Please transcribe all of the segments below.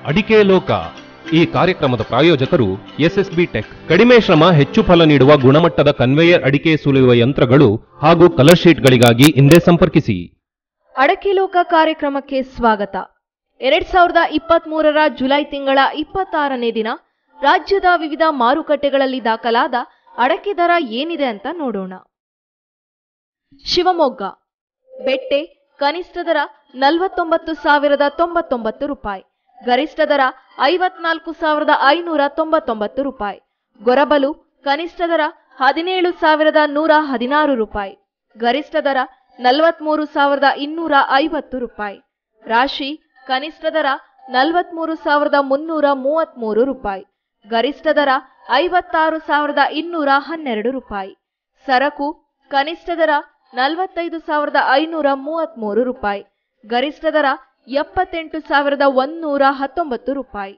ಅಡಿಕೆ ಲೋಕ ಈ ಕಾರ್ಯಕ್ರಮದ ಪ್ರಾಯೋಜಕರು ಎಸ್ಎಸ್ಬಿ ಟೆಕ್ ಕಡಿಮೆ ಶ್ರಮ ಹೆಚ್ಚು ಫಲ ನೀಡುವ ಗುಣಮಟ್ಟದ ಕನ್ವೇಯರ್ ಅಡಿಕೆ ಸುಲಿಯುವ ಯಂತ್ರಗಳು ಹಾಗೂ ಕಲರ್ ಶೀಟ್ಗಳಿಗಾಗಿ ಹಿಂದೆ ಸಂಪರ್ಕಿಸಿ ಅಡಕೆ ಲೋಕ ಕಾರ್ಯಕ್ರಮಕ್ಕೆ ಸ್ವಾಗತ ಎರಡ್ ಸಾವಿರದ ಇಪ್ಪತ್ತ್ ಮೂರರ ಜುಲೈ ತಿಂಗಳ ಇಪ್ಪತ್ತಾರನೇ ದಿನ ರಾಜ್ಯದ ವಿವಿಧ ಮಾರುಕಟ್ಟೆಗಳಲ್ಲಿ ದಾಖಲಾದ ಅಡಕೆ ದರ ಏನಿದೆ ಅಂತ ನೋಡೋಣ ಶಿವಮೊಗ್ಗ ಬೆಟ್ಟೆ ಕನಿಷ್ಠ ದರ ನಲವತ್ತೊಂಬತ್ತು ಸಾವಿರದ ತೊಂಬತ್ತೊಂಬತ್ತು ರೂಪಾಯಿ ಗರಿಷ್ಠ ದರ ಐವತ್ನಾಲ್ಕು ಸಾವಿರದ ಐನೂರ ತೊಂಬತ್ತೊಂಬತ್ತು ರೂಪಾಯಿ ಗೊರಬಲು ಕನಿಷ್ಠ ದರ ಹದಿನೇಳು ಸಾವಿರದ ನೂರ ಹದಿನಾರು ರೂಪಾಯಿ ಗರಿಷ್ಠ ದರ ನಲವತ್ಮೂರು ಸಾವಿರದ ಇನ್ನೂರ ಐವತ್ತು ರೂಪಾಯಿ ರಾಶಿ ಕನಿಷ್ಠ ದರ ನಲವತ್ಮೂರು ಸಾವಿರದ ಮುನ್ನೂರ ಮೂವತ್ಮೂರು ರೂಪಾಯಿ ಗರಿಷ್ಠ ದರ ಐವತ್ತಾರು ಸಾವಿರದ ಇನ್ನೂರ ಹನ್ನೆರಡು ರೂಪಾಯಿ ಸರಕು ಕನಿಷ್ಠ ದರ ನಲವತ್ತೈದು ಸಾವಿರದ ಐನೂರ ಮೂವತ್ಮೂರು ರೂಪಾಯಿ ಗರಿಷ್ಠ ದರ ಎಪ್ಪತ್ತೆಂಟು ಸಾವಿರದ ಒಂದೂರ ಹತ್ತೊಂಬತ್ತು ರೂಪಾಯಿ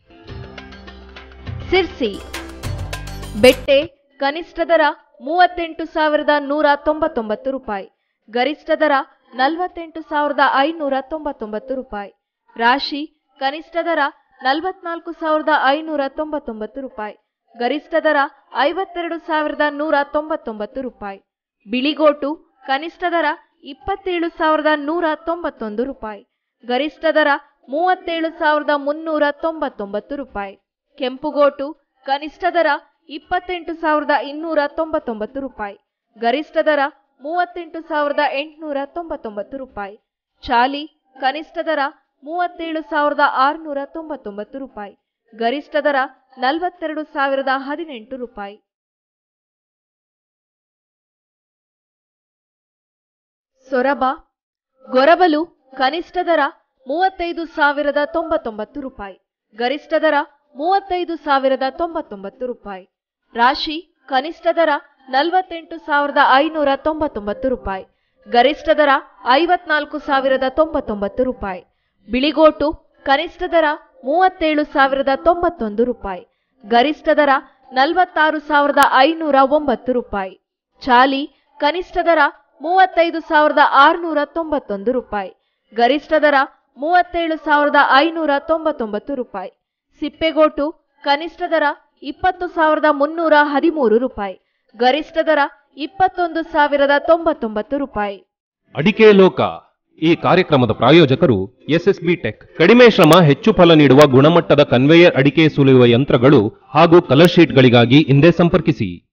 ಸಿರ್ಸಿ ಬೆಟ್ಟೆ ಕನಿಷ್ಠ ದರ ಮೂವತ್ತೆಂಟು ಸಾವಿರದ ನೂರ ತೊಂಬತ್ತೊಂಬತ್ತು ರೂಪಾಯಿ ಗರಿಷ್ಠ ದರ ನಲವತ್ತೆಂಟು ಸಾವಿರದ ಐನೂರ ತೊಂಬತ್ತೊಂಬತ್ತು ರೂಪಾಯಿ ರಾಶಿ ಕನಿಷ್ಠ ದರ ನಲವತ್ನಾಲ್ಕು ಸಾವಿರದ ಐನೂರ ತೊಂಬತ್ತೊಂಬತ್ತು ರೂಪಾಯಿ ಗರಿಷ್ಠ ದರ ಐವತ್ತೆರಡು ಸಾವಿರದ ನೂರ ತೊಂಬತ್ತೊಂಬತ್ತು ರೂಪಾಯಿ ಬಿಳಿಗೋಟು ಕನಿಷ್ಠ ದರ ಇಪ್ಪತ್ತೇಳು ಸಾವಿರದ ನೂರ ತೊಂಬತ್ತೊಂದು ರೂಪಾಯಿ ಗರಿಷ್ಠ ದರ ಮೂವತ್ತೇಳು ಸಾವಿರದ ಮುನ್ನೂರ ತೊಂಬತ್ತೊಂಬತ್ತು ರೂಪಾಯಿ ಕೆಂಪುಗೋಟು ಕನಿಷ್ಠ ದರ ಇಪ್ಪತ್ತೆಂಟು ಸಾವಿರದ ಇನ್ನೂರ ತೊಂಬತ್ತೊಂಬತ್ತು ರೂಪಾಯಿ ಗರಿಷ್ಠ ದರ ಮೂವತ್ತೆಂಟು ಸಾವಿರದ ಎಂಟುನೂರ ತೊಂಬತ್ತೊಂಬತ್ತು ರೂಪಾಯಿ ಚಾಲಿ ಕನಿಷ್ಠ ದರ ಮೂವತ್ತೇಳು ಸಾವಿರದ ಆರುನೂರ ತೊಂಬತ್ತೊಂಬತ್ತು ರೂಪಾಯಿ ಗರಿಷ್ಠ ದರ ನಲವತ್ತೆರಡು ಸಾವಿರದ ಹದಿನೆಂಟು ರೂಪಾಯಿ ಸೊರಬ ಗೊರಬಲು ಕನಿಷ್ಠ ದರ ಮೂವತ್ತೈದು ಸಾವಿರದ ತೊಂಬತ್ತೊಂಬತ್ತು ರೂಪಾಯಿ ಗರಿಷ್ಠ ದರ ಮೂವತ್ತೈದು ಸಾವಿರದ ತೊಂಬತ್ತೊಂಬತ್ತು ರೂಪಾಯಿ ರಾಶಿ ಕನಿಷ್ಠ ದರ ನಲವತ್ತೆಂಟು ಸಾವಿರದ ಐನೂರ ತೊಂಬತ್ತೊಂಬತ್ತು ರೂಪಾಯಿ ಗರಿಷ್ಠ ದರ ಐವತ್ನಾಲ್ಕು ಸಾವಿರದ ತೊಂಬತ್ತೊಂಬತ್ತು ರೂಪಾಯಿ ಬಿಳಿಗೋಟು ಕನಿಷ್ಠ ದರ ಮೂವತ್ತೇಳು ಸಾವಿರದ ತೊಂಬತ್ತೊಂದು ರೂಪಾಯಿ ಗರಿಷ್ಠ ದರ ನಲವತ್ತಾರು ಸಾವಿರದ ಐನೂರ ಒಂಬತ್ತು ರೂಪಾಯಿ ಚಾಲಿ ಕನಿಷ್ಠ ದರ ಮೂವತ್ತೈದು ಸಾವಿರದ ಆರುನೂರ ತೊಂಬತ್ತೊಂದು ರೂಪಾಯಿ ಗರಿಷ್ಠ ದರ ಮೂವತ್ತೇಳು ಸಾವಿರದ ಐನೂರ ತೊಂಬತ್ತೊಂಬತ್ತು ರೂಪಾಯಿ ಸಿಪ್ಪೆಗೋಟು ಕನಿಷ್ಠ ದರ ಇಪ್ಪತ್ತು ಸಾವಿರದ ಮುನ್ನೂರ ಹದಿಮೂರು ರೂಪಾಯಿ ಗರಿಷ್ಠ ದರ ಇಪ್ಪತ್ತೊಂದು ಸಾವಿರದ ತೊಂಬತ್ತೊಂಬತ್ತು ರೂಪಾಯಿ ಅಡಿಕೆ ಲೋಕ ಈ ಕಾರ್ಯಕ್ರಮದ ಪ್ರಾಯೋಜಕರು ಎಸ್ಎಸ್ಬಿ ಟೆಕ್ ಕಡಿಮೆ ಶ್ರಮ ಹೆಚ್ಚು ಫಲ ನೀಡುವ ಗುಣಮಟ್ಟದ ಕನ್ವೇಯರ್ ಅಡಿಕೆ ಸುಲಿಯುವ ಯಂತ್ರಗಳು ಹಾಗೂ ಕಲರ್ ಶೀಟ್ಗಳಿಗಾಗಿ ಹಿಂದೆ ಸಂಪರ್ಕಿಸಿ